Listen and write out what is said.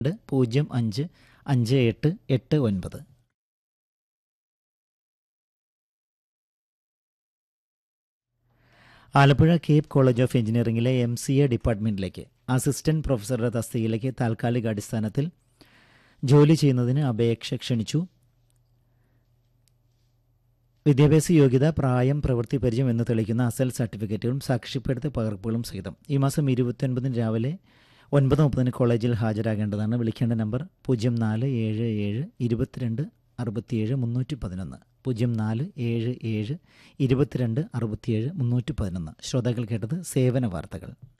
രണ്ട് പൂജ്യം അഞ്ച് അഞ്ച് എട്ട് എട്ട് ഒൻപത് ആലപ്പുഴ കേപ്പ് കോളേജ് ഓഫ് എഞ്ചിനീയറിംഗിലെ എം സി എ ഡിപ്പാർട്ട്മെൻറ്റിലേക്ക് അസിസ്റ്റന്റ് പ്രൊഫസറുടെ തസ്തികയിലേക്ക് താൽക്കാലിക അടിസ്ഥാനത്തിൽ ജോലി ചെയ്യുന്നതിന് അപേക്ഷ ക്ഷണിച്ചു വിദ്യാഭ്യാസ യോഗ്യത പ്രായം പ്രവൃത്തി പരിചയം എന്ന് തെളിയിക്കുന്ന അസൽ സർട്ടിഫിക്കറ്റുകളും സാക്ഷ്യപ്പെടുത്ത പകർപ്പുകളും സഹിതം ഈ മാസം ഇരുപത്തൊൻപതിന് രാവിലെ ഒൻപത് മുപ്പതിന് കോളേജിൽ ഹാജരാകേണ്ടതാണ് വിളിക്കേണ്ട നമ്പർ പൂജ്യം നാല് ഏഴ് ഏഴ് ഇരുപത്തിരണ്ട് അറുപത്തിയേഴ് മുന്നൂറ്റി പതിനൊന്ന് പൂജ്യം നാല് ഏഴ് ഏഴ് ഇരുപത്തിരണ്ട് അറുപത്തിയേഴ് മുന്നൂറ്റി പതിനൊന്ന് ശ്രോതാക്കൾ കേട്ടത് സേവന വാർത്തകൾ